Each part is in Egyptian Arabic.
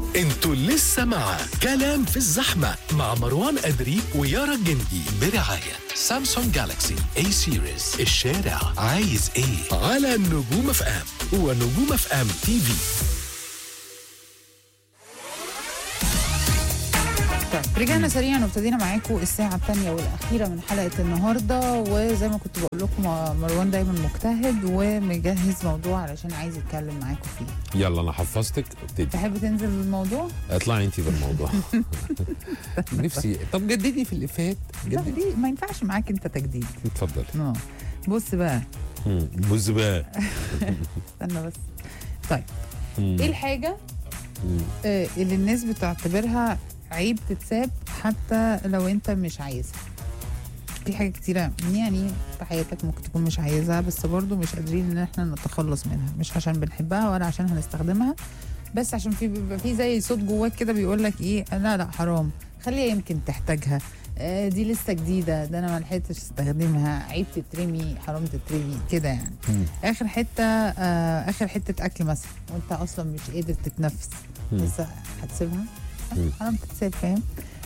انتوا لسه مع كلام في الزحمة مع مروان أدري ويارا الجندي برعاية سامسونج جالاكسي اي سيريز الشارع عايز ايه على نجوم اف ام ونجوم اف ام تي في طيب رجعنا سريعا وابتدينا معاكم الساعة الثانية والأخيرة من حلقة النهاردة وزي ما كنت بقول لكم مروان دايما مجتهد ومجهز موضوع علشان عايز يتكلم معاكم فيه يلا انا حفظتك ابتدي تحب تنزل بالموضوع؟ اطلعي انت بالموضوع نفسي طب جددي في الافيهات لا جددي دي ما ينفعش معاك انت تجديد اتفضلي اه بص بقى مم. بص بقى استنى بس طيب مم. ايه الحاجة مم. آه، اللي الناس بتعتبرها عيب تتساب حتى لو انت مش عايزها في حاجات كتيرة يعني في حياتك ممكن تكون مش عايزها بس برضو مش قادرين ان احنا نتخلص منها مش عشان بنحبها ولا عشان هنستخدمها بس عشان في بيبقى في زي صوت جواك كده بيقول لك ايه لا لا حرام خليها يمكن تحتاجها آه، دي لسه جديده ده انا ما لحقتش استخدمها عيب تترمي حرام تترمي كده يعني مم. اخر حته آه اخر حته اكل مثلا وانت اصلا مش قادر تتنفس مم. لسه هتسيبها مم. حرام تتساب فاهم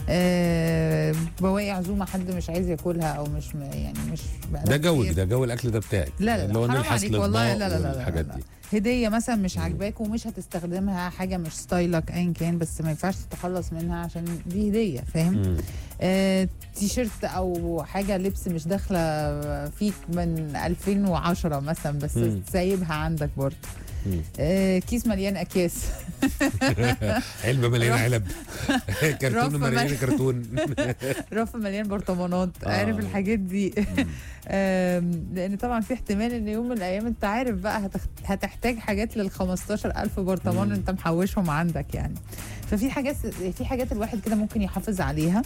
آه بواقي عزومه حد مش عايز ياكلها او مش م- يعني مش بقالها ده جوك كتير. ده جو الاكل ده بتاعك لا لا اللي هو لا حرام نلحس عليك والله لا الأطباق لا لا, لا, والحاجات لا, دي هديه مثلا مش مم. عاجباك ومش هتستخدمها حاجه مش ستايلك ايا كان بس ما ينفعش تتخلص منها عشان دي هديه فاهم مم. آه، تيشيرت او حاجه لبس مش داخله فيك من 2010 مثلا بس مم. سايبها عندك برضه مم. آه، كيس مليان اكياس علبه مليانه علب رف كرتون مليانه مل- كرتون رف مليان برطمانات آه. عارف الحاجات دي مم. آم، لان طبعا في احتمال ان يوم من الايام انت عارف بقى هتخ- هتحتاج حاجات لل 15000 برطمان مم. انت محوشهم عندك يعني ففي حاجات في حاجات الواحد كده ممكن يحافظ عليها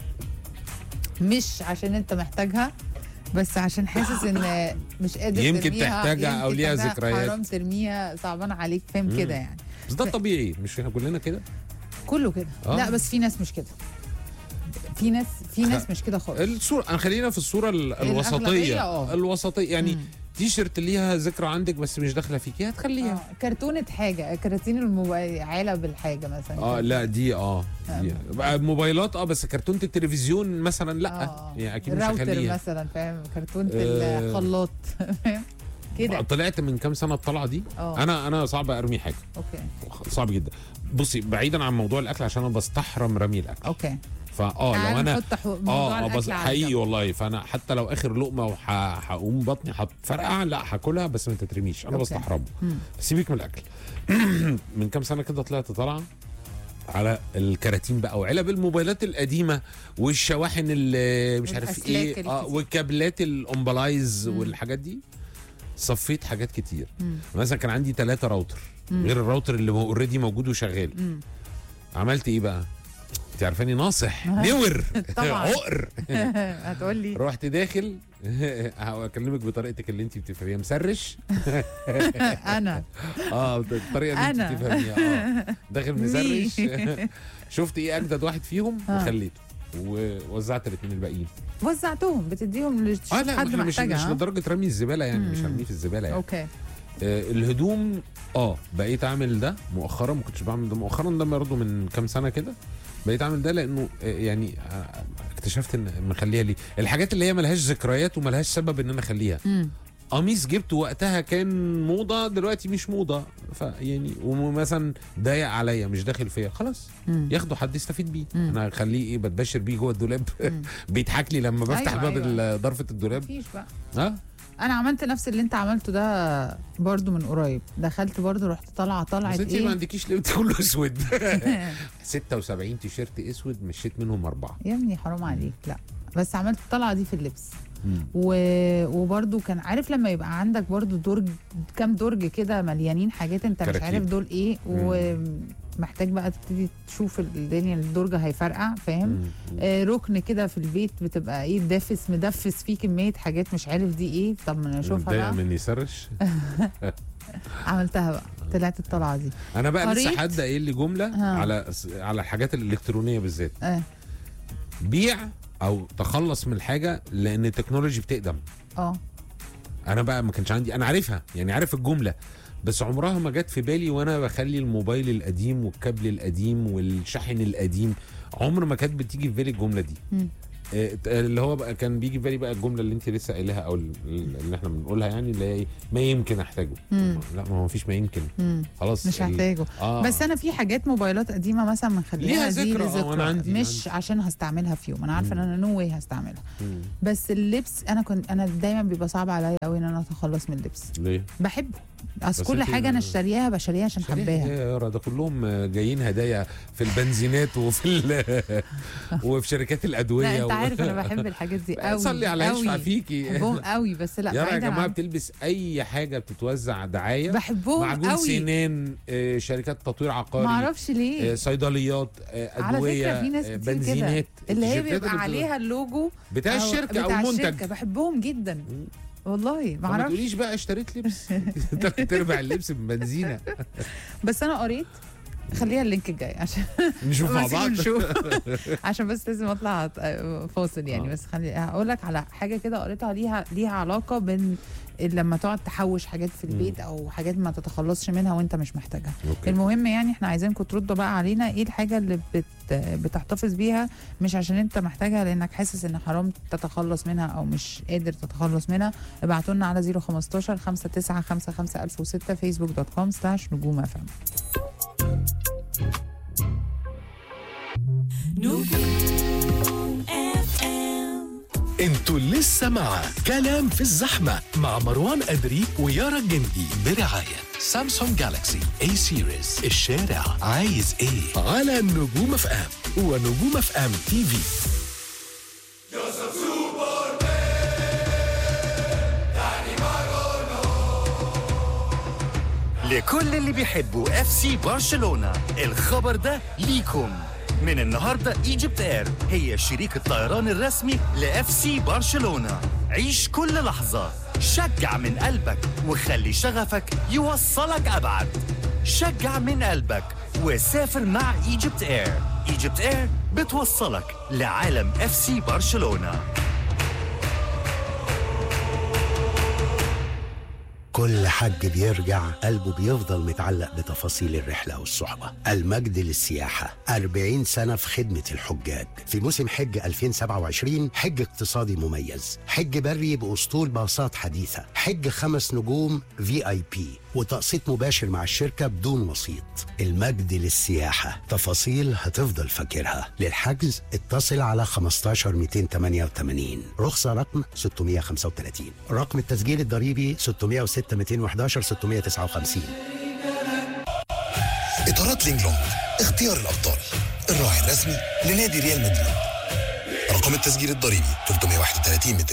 مش عشان انت محتاجها بس عشان حاسس ان مش قادر يمكن ترميها، تحتاجها أو يمكن ليها تحتاجها، ذكريات. حرام ترميها صعبان عليك فاهم مم. كده يعني بس ده طبيعي مش احنا كلنا كده كله كده آه. لا بس في ناس مش كده في ناس في ناس مش كده خالص الصوره أنا خلينا في الصوره ال- الأغلبية الوسطيه آه. الوسطيه يعني مم. تي شيرت ليها ذكرى عندك بس مش داخله فيكي هتخليها آه. كرتونة حاجة كراتين الموبايل علب الحاجة مثلا اه لا دي اه دي. بقى موبايلات اه بس كرتونه التلفزيون مثلا لا آه. يعني اكيد مش الراوتر هخليها مثلا فاهم كرتونة آه. الخلاط فاهم كده طلعت من كام سنه الطلعه دي اه انا انا صعب ارمي حاجه اوكي صعب جدا بصي بعيدا عن موضوع الاكل عشان انا بستحرم رمي الاكل اوكي فاه تعال لو انا نحط حو- موضوع اه آه، الأكل بس على حقيقي جنب. والله فانا حتى لو اخر لقمه وهقوم بطني هتفرقع لا هاكلها بس ما تترميش انا أوكي. بستحرمها مم. سيبك من الاكل من كام سنه كده طلعت طالعه على الكراتين بقى وعلب الموبايلات القديمه والشواحن اللي مش عارف والأسلاك ايه الكتير. اه والكابلات الامبلايز مم. والحاجات دي صفيت حاجات كتير مم. مثلا كان عندي ثلاثة راوتر مم. غير الراوتر اللي اوريدي موجود وشغال مم. عملت ايه بقى انت عارفاني ناصح نور طبعا. عقر هتقول لي رحت داخل هكلمك بطريقتك اللي انت بتفهميها مسرش انا اه الطريقه اللي أنا. انت بتفهميها اه داخل مسرش مي. شفت ايه اجدد واحد فيهم آه. وخليته ووزعت الاثنين الباقيين وزعتهم بتديهم لش- اه لا حد احنا مش مش محتاجها ها؟ لدرجه رمي الزباله يعني مش مم. هرميه في الزباله يعني اوكي آه الهدوم اه بقيت اعمل ده مؤخرا ما كنتش بعمل ده مؤخرا ده برضه من كام سنه كده بقيت اعمل ده لانه آه يعني آه اكتشفت ان مخليها ليه الحاجات اللي هي ملهاش ذكريات وملهاش سبب ان انا اخليها مم. قميص جبته وقتها كان موضه دلوقتي مش موضه فيعني ومثلا ضايق عليا مش داخل فيا خلاص مم. ياخده حد يستفيد بيه مم. انا هخليه ايه بتبشر بيه جوه الدولاب مم. بيضحك لي لما بفتح أيوة، باب أيوة. ال- ضرفه الدولاب مفيش بقى ها انا عملت نفس اللي انت عملته ده برضو من قريب دخلت برضو رحت طالعه طلعت بس انت ما ايه عندكيش ليه كله اسود 76 تيشيرت اسود مشيت منهم اربعه يا ابني حرام عليك لا بس عملت الطلعه دي في اللبس مم. و... وبرضو كان عارف لما يبقى عندك برضو درج كام درج كده مليانين حاجات انت مش كراكيب. عارف دول ايه ومحتاج بقى تبتدي تشوف الدنيا الدرج هيفرقع فاهم مم. آه ركن كده في البيت بتبقى ايه دافس مدفس فيه كميه حاجات مش عارف دي ايه طب ما انا اشوفها متضايق بقى مني سرش عملتها بقى طلعت الطلعه دي انا بقى لسه قريت؟ حد قايل لي جمله ها. على على الحاجات الالكترونيه بالذات اه بيع او تخلص من الحاجه لان التكنولوجي بتقدم اه انا بقى ما كانش عندي انا عارفها يعني عارف الجمله بس عمرها ما جت في بالي وانا بخلي الموبايل القديم والكابل القديم والشاحن القديم عمر ما كانت بتيجي في بالي الجمله دي مم. آه، اللي هو بقى كان بيجي في بالي بقى الجمله اللي انت لسه قايلها او ال- اللي احنا بنقولها يعني اللي هي إيه؟ ما يمكن احتاجه مم. لا ما هو فيش ما يمكن مم. خلاص مش ال- هحتاجه آه. بس انا في حاجات موبايلات قديمه مثلا مخليها ليها دي ذكرى، آه، لذكرى وأنا عندي- مش عشان هستعملها في يوم انا عارفه ان مم. انا نو واي هستعملها مم. بس اللبس انا كنت انا دايما بيبقى صعب عليا قوي ان انا اتخلص من اللبس ليه؟ بحبه اصل بس كل انت- حاجه انا اشتريها بشتريها عشان شريحة حباها إيه يا يارا ده كلهم جايين هدايا في البنزينات وفي ال- وفي شركات الادويه لا انت و- عارف انا بحب الحاجات دي قوي صلي على يشفع قوي. فيكي بحبهم قوي بس لا يارا يا بعيداً جماعه عن- بتلبس اي حاجه بتتوزع دعايه بحبهم معجون قوي سنان آه، شركات تطوير عقاري ما اعرفش آه، ليه صيدليات آه، على ادويه فكره في ناس آه، كتير كده بنزينات اللي هي التيشيرتات بيبقى اللي عليها اللوجو بتاع أو- الشركه بتاع او منتج الشركة. بحبهم جدا مم. والله ما ما اعرفش تقوليش بقى اشتريت لبس تلات ارباع اللبس ببنزينه بس انا قريت خليها اللينك الجاي عشان نشوف مع بس بعض نشوف عشان بس لازم اطلع فاصل يعني آه. بس خلي هقول لك على حاجه كده قريتها ليها ليها علاقه بين لما تقعد تحوش حاجات في البيت او حاجات ما تتخلصش منها وانت مش محتاجها اوكي المهم يعني احنا عايزينكم تردوا بقى علينا ايه الحاجه اللي بت بتحتفظ بيها مش عشان انت محتاجها لانك حاسس ان حرام تتخلص منها او مش قادر تتخلص منها ابعتوا لنا على 015 5955 1006 فيسبوك دوت كوم سلاش نجوم اف ام انتوا لسه مع كلام في الزحمة مع مروان أدري ويارا الجندي برعاية سامسونج جالاكسي اي سيريز الشارع عايز ايه على نجوم اف ام ونجوم اف ام تي في لكل اللي بيحبوا اف سي برشلونة الخبر ده ليكم من النهاردة ايجيبت اير هي شريك الطيران الرسمي لاف سي برشلونة عيش كل لحظة شجع من قلبك وخلي شغفك يوصلك أبعد شجع من قلبك وسافر مع ايجيبت اير ايجيبت اير بتوصلك لعالم اف سي برشلونه كل حج بيرجع قلبه بيفضل متعلق بتفاصيل الرحلة والصحبة المجد للسياحة 40 سنة في خدمة الحجاج في موسم حج 2027 حج اقتصادي مميز حج بري بأسطول باصات حديثة حج خمس نجوم في اي بي وتقسيط مباشر مع الشركة بدون وسيط المجد للسياحة تفاصيل هتفضل فاكرها للحجز اتصل على 15 288 رخصة رقم 635 رقم التسجيل الضريبي 606 211 659 إطارات لينجلونج اختيار الأبطال الراعي الرسمي لنادي ريال مدريد رقم التسجيل الضريبي 331